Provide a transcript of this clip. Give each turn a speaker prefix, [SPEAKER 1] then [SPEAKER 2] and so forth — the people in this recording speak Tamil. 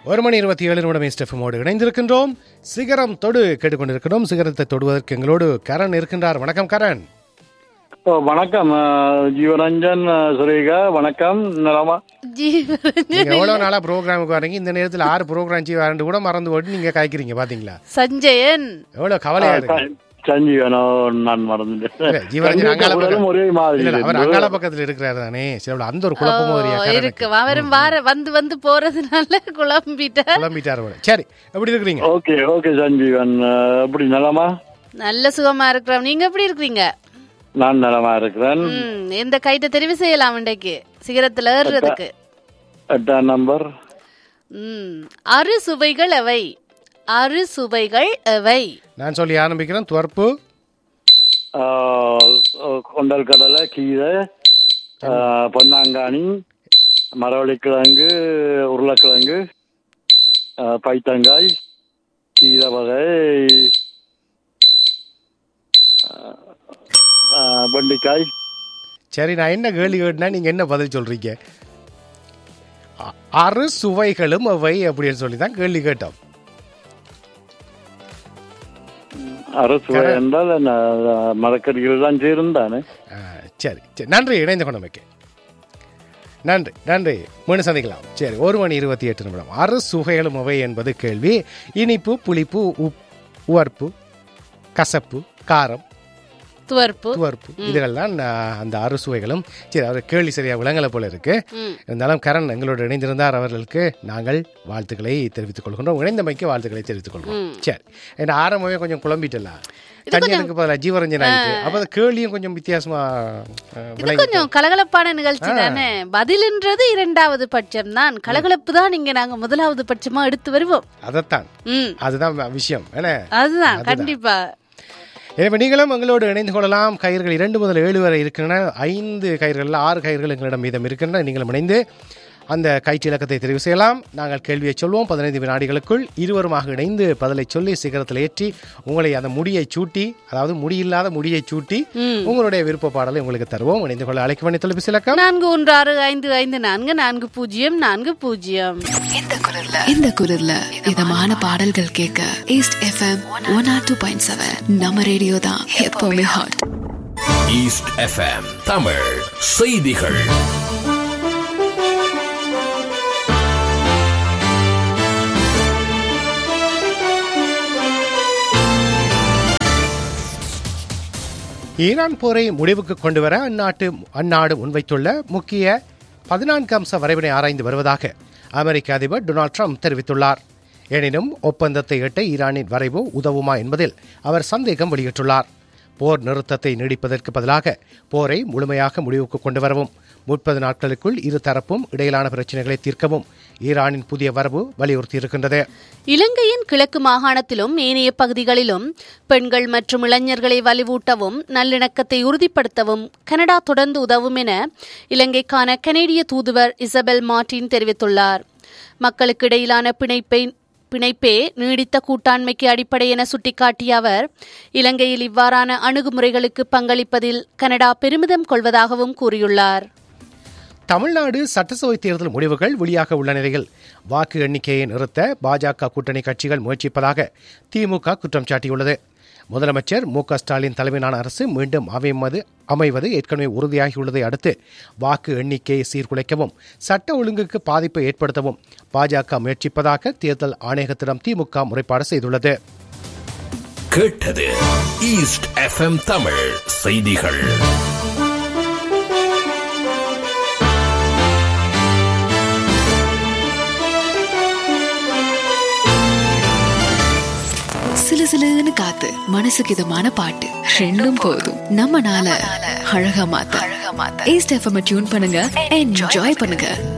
[SPEAKER 1] ஒரு மணி இருபத்தி ஏழு நிமிடம் எஸ்டெஃபமோடு இணைந்திருக்கின்றோம் சிகரம் தொடு கேட்டுக்கொண்டிருக்கிறோம் சிகரத்தை தொடுவதற்கு எங்களோடு கரண் இருக்கின்றார் வணக்கம் கரண்
[SPEAKER 2] ஓ, வணக்கம் அஹ், ஜீவரஞ்சன் அஹ், சுரேகா வணக்கம் நலமா
[SPEAKER 1] நீங்க எவ்வளவு நாளா ப்ரோக்ராமுக்கு வரீங்க இந்த நேரத்தில் ஆறு ப்ரோக்ராம் செய்வாரு கூட மறந்து போட்டு நீங்க காய்க்கிறீங்க பாத்தீங்களா
[SPEAKER 3] சஞ்சயன்
[SPEAKER 1] எவ்வளவு கவலையா இருக்கு
[SPEAKER 2] சஞ்சீவனோ நான் மறந்துட்டேன்
[SPEAKER 1] இல்ல, ஜீவரஞ்சன் அங்கால
[SPEAKER 2] சஞ்சீவன்
[SPEAKER 1] பக்கம்
[SPEAKER 2] ஒரே மாதிரி
[SPEAKER 1] இல்ல, இல்ல, அவர்
[SPEAKER 2] இருந்தது.
[SPEAKER 1] அங்கால பக்கத்துல இருக்கிறாரு தானே சரி அந்த ஒரு குழப்பமும் வரியா
[SPEAKER 3] ஓ, இருக்கு அவரும் வார வந்து வந்து போறதுனால குழம்பிட்ட
[SPEAKER 1] குழம்பிட்டாரு போல. சரி எப்படி இருக்கிறீங்க
[SPEAKER 2] ஓகே ஓகே சஞ்சீவன் அஹ், எப்படி நலமா
[SPEAKER 3] நல்ல சுகமா இருக்கிறோம் நீங்க எப்படி இருக்கிறீங்க
[SPEAKER 2] நான் நலமா இருக்கிறேன்
[SPEAKER 3] ம், எந்த கைட்ட தெரிவு செய்யலாம் இன்றைக்கு சிகரத்துல ஏறுறதுக்கு
[SPEAKER 2] எட்டாம் நம்பர்
[SPEAKER 3] ம் அறு சுவைகள் எவை அறு சுவைகள் எவை
[SPEAKER 1] நான் சொல்லி ஆரம்பிக்கிறேன் துவர்ப்பு
[SPEAKER 2] அஹ், கொண்டல் கடலை கீரை அஹ், பொன்னாங்கானி மரவள்ளிக்கிழங்கு உருளைக்கிழங்கு அஹ், பைத்தங்காய் கீரை வகை அஹ், அஹ், வெண்டைக்காய்
[SPEAKER 1] சரி நான் என்ன கேள்வி கேட்டா நீங்க என்ன பதில் சொல்றீங்க அ- அறு சுவைகளும் அவை அப்படின்னு சொல்லி தான் கேள்வி கேட்டோம்
[SPEAKER 2] அரசு என்றால் என்ன, மரக்கறிகள் தான் சேரும் தானே
[SPEAKER 1] ஆ, சரி சரி நன்றி இணைந்து கொண்டமைக்கு நன்றி நன்றி மீண்டும் சந்திக்கலாம் சரி ஒரு மணி இருபத்தி எட்டு நிமிடம் அறு சுவைகளும் அவை என்பது கேள்வி இனிப்பு புளிப்பு உப் உவர்ப்பு கசப்பு காரம்
[SPEAKER 3] துவர்ப்பு
[SPEAKER 1] துவர்ப்பு இதுகள்லாம் நான் அந்த அறு சுவைகளும் சரி அவர் கேள்வி சரியா விளங்கலை போல இருக்கு
[SPEAKER 3] ம்.
[SPEAKER 1] இருந்தாலும் கரண் எங்களோடு இணைந்திருந்தார் அவர்களுக்கு நாங்கள் வாழ்த்துக்களை தெரிவித்துக் கொள்கின்றோம் இணைந்தமைக்கு வாழ்த்துக்களை தெரிவித்துக் கொள்கிறோம் சரி என்ன ஆரம்பமே கொஞ்சம் குழம்பிட்டல தனியனுக்கு பதிலாக ஜீவரஞ்சன் ஆயிட்டு அப்போ அந்த கேள்வியும் கொஞ்சம் வித்தியாசமா அஹ்,
[SPEAKER 3] இது
[SPEAKER 1] விளங்கி
[SPEAKER 3] கொஞ்சம் கலகலப்பான நிகழ்ச்சி தானே பதில்ன்றது இரண்டாவது பட்சம் தான் கலகலப்பு தான் இங்க நாங்க முதலாவது பட்சமா எடுத்து வருவோம்
[SPEAKER 1] அதைத்தான்
[SPEAKER 3] ம்
[SPEAKER 1] அதுதான் விஷயம் என்ன
[SPEAKER 3] அதுதான் கண்டிப்பா
[SPEAKER 1] எனவே நீங்களும் எங்களோடு இணைந்து கொள்ளலாம் கயிறுகள் இரண்டு முதல் ஏழு வரை இருக்கின்றன ஐந்து கயிறுகளில் ஆறு கயிறுகள் எங்களிடம் மீதம் இருக்கின்றன நீங்களும் இணைந்து அந்த கயிற்று இலக்கத்தை தெரிவு செய்யலாம் நாங்கள் கேள்வியை சொல்வோம் பதினைந்து வினாடிகளுக்குள் இருவருமாக இணைந்து பதிலை சொல்லி சிகரத்தில் ஏற்றி உங்களை அந்த முடியை சூட்டி அதாவது முடியில்லாத முடியை சூட்டி உங்களுடைய விருப்ப பாடலை உங்களுக்கு தருவோம் இணைந்து கொள்ள அழைக்க வேண்டிய தொலைபேசி இலக்கம்
[SPEAKER 3] நான்கு ஒன்று ஆறு ஐந்து ஐந்து நான்கு நான்கு பூஜ்ஜியம் நான்கு பூஜ்ஜியம்
[SPEAKER 4] இந்த குரல்ல இந்த குரல்ல இதமான பாடல்கள் கேட்க ஈஸ்ட் எஃப்எம் ஒன் ஆர் டூ பாயிண்ட் செவன் நம்ம ரேடியோ தான் எப்பவுமே ஹாட்
[SPEAKER 5] ஈஸ்ட் எஃப்எம் தமிழ் செய்திகள்
[SPEAKER 1] ஈரான் போரை முடிவுக்கு கொண்டு வர அந்நாட்டு அந்நாடு முன்வைத்துள்ள முக்கிய பதினான்கு அம்ச வரைவினை ஆராய்ந்து வருவதாக அமெரிக்க அதிபர் டொனால்ட் ட்ரம்ப் தெரிவித்துள்ளார் எனினும் ஒப்பந்தத்தை எட்ட ஈரானின் வரைவு உதவுமா என்பதில் அவர் சந்தேகம் வெளியிட்டுள்ளார் போர் நிறுத்தத்தை நீடிப்பதற்கு பதிலாக போரை முழுமையாக முடிவுக்கு கொண்டு வரவும் முப்பது நாட்களுக்குள் இரு தரப்பும் இடையிலான பிரச்சினைகளை தீர்க்கவும் ஈரானின் புதிய வரவு வலியுறுத்தியிருக்கின்றது
[SPEAKER 3] இலங்கையின் கிழக்கு மாகாணத்திலும் ஏனைய பகுதிகளிலும் பெண்கள் மற்றும் இளைஞர்களை வலுவூட்டவும் நல்லிணக்கத்தை உறுதிப்படுத்தவும் கனடா தொடர்ந்து உதவும் என இலங்கைக்கான கனேடிய தூதுவர் இசபெல் மார்டின் தெரிவித்துள்ளார் மக்களுக்கு இடையிலான பிணைப்பை பிணைப்பே நீடித்த கூட்டாண்மைக்கு அடிப்படை என சுட்டிக்காட்டிய அவர் இலங்கையில் இவ்வாறான அணுகுமுறைகளுக்கு பங்களிப்பதில் கனடா பெருமிதம் கொள்வதாகவும் கூறியுள்ளார்
[SPEAKER 1] தமிழ்நாடு சட்டசபை தேர்தல் முடிவுகள் வெளியாக உள்ள நிலையில் வாக்கு எண்ணிக்கையை நிறுத்த பாஜக கூட்டணி கட்சிகள் முயற்சிப்பதாக திமுக குற்றம் சாட்டியுள்ளது முதலமைச்சர் மு க ஸ்டாலின் தலைமையிலான அரசு மீண்டும் அமைவது அமைவது ஏற்கனவே உறுதியாகியுள்ளதை அடுத்து வாக்கு எண்ணிக்கையை சீர்குலைக்கவும் சட்ட ஒழுங்குக்கு பாதிப்பை ஏற்படுத்தவும் பாஜக முயற்சிப்பதாக தேர்தல் ஆணையகத்திடம் திமுக முறைப்பாடு செய்துள்ளது
[SPEAKER 5] கேட்டது ஈஸ்ட் எஃப்எம் தமிழ் செய்திகள்
[SPEAKER 4] சிலு சிலுன்னு காத்து மனசுக்கு இதமான பாட்டு ரெண்டும் போதும் நம்ம நாள அழகா மாத்த ஈஸ்ட் எஃப்எம் டியூன் பண்ணுங்க என்ஜாய் பண்ணுங்க